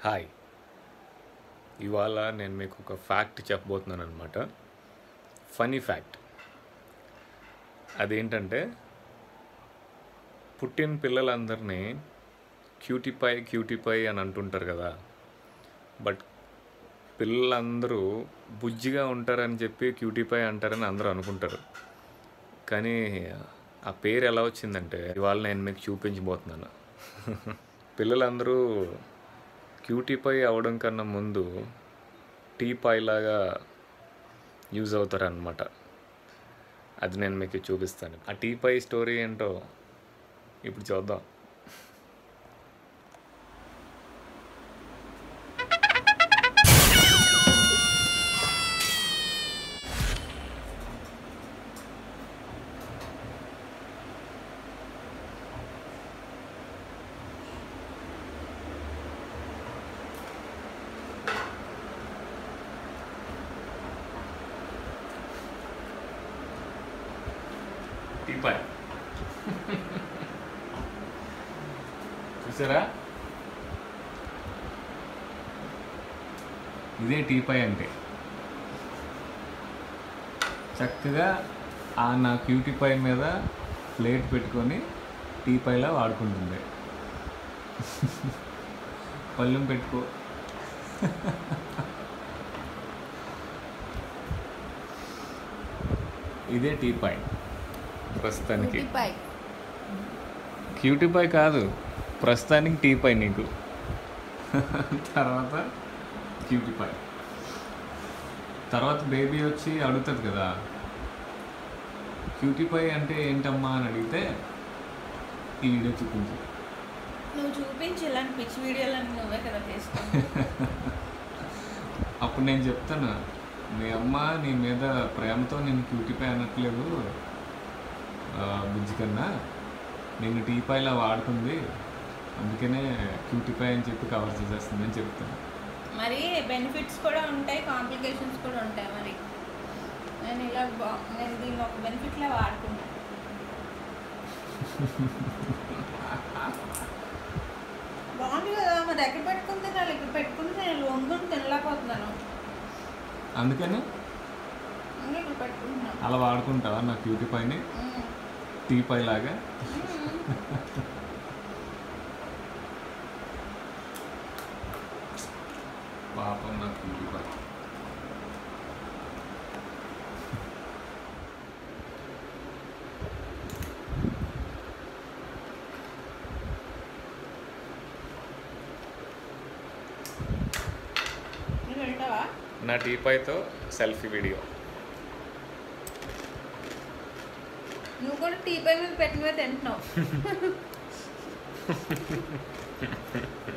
Hi ఇవాళ నేను మీకు ఒక ఫ్యాక్ట్ చెప్పబోతున్నాను అనమాట ఫనీ ఫ్యాక్ట్ అదేంటంటే పుట్టిన పిల్లలందరినీ క్యూటిపై క్యూటిపై అని అంటుంటారు కదా బట్ పిల్లలందరూ బుజ్జిగా ఉంటారని చెప్పి క్యూటిపై అంటారని అందరూ అనుకుంటారు కానీ ఆ పేరు ఎలా వచ్చిందంటే ఇవాళ నేను మీకు చూపించబోతున్నాను పిల్లలందరూ క్యూటీపై అవడం కన్నా ముందు టీ పై లాగా యూజ్ అవుతారనమాట అది నేను మీకు చూపిస్తాను ఆ టీ పై స్టోరీ ఏంటో ఇప్పుడు చూద్దాం టీ పై చూసారా ఇదే టీ పై అంటే చక్కగా ఆ నా క్యూటీ పై మీద ప్లేట్ పెట్టుకొని టీ పైలా వాడుకుంటుంది పళ్ళెం పెట్టుకో ఇదే టీ పై ప్రస్తుతానికి పై క్యూటీ పై కాదు ప్రస్తుతానికి టీ పై నీకు తర్వాత క్యూటీ పై తర్వాత బేబీ వచ్చి అడుగుతుంది కదా క్యూటీ పై అంటే ఏంటమ్మా అని అడిగితే ఈ వీడియో చూపించు నువ్వు చూపించి ఇలాంటి పిచ్చి వీడియోలను నువ్వే కదా తీసుకో అప్పుడు నేను చెప్తాను మీ అమ్మ నీ మీద ప్రేమతో నేను క్యూటీ పై అనట్లేదు ఆ, బుజ్జి కన్నా నేను టీ పైలా వాడుతుంది అందుకనే క్యూటీ పై అని చెప్పి కవర్ చేసేస్తుంది అని చెప్తాను మరి బెనిఫిట్స్ కూడా ఉంటాయి కాంప్లికేషన్స్ కూడా ఉంటాయి మరి నేను ఇలా బా నేను దీన్ని ఒక బెనిఫిట్లా వాడుకుంటాను బాగుంది కదా మరి ఎక్కడ పెట్టుకుని తినాలి ఇక్కడ పెట్టుకుని నేను వంగుని తినలేకపోతున్నాను అందుకని అందుకే ఇక్కడ పెట్టుకుంటున్నాను అలా వాడుకుంటావా నా క్యూటీ పైని మ్మ్. టీ పై లాగా పాపం నా క్యూటీ పై నువ్వు వెళ్తావా నా టీ పైతో సెల్ఫీ వీడియో నువ్వు కూడా టీ పై మీద పెట్టినవే తింటున్నావు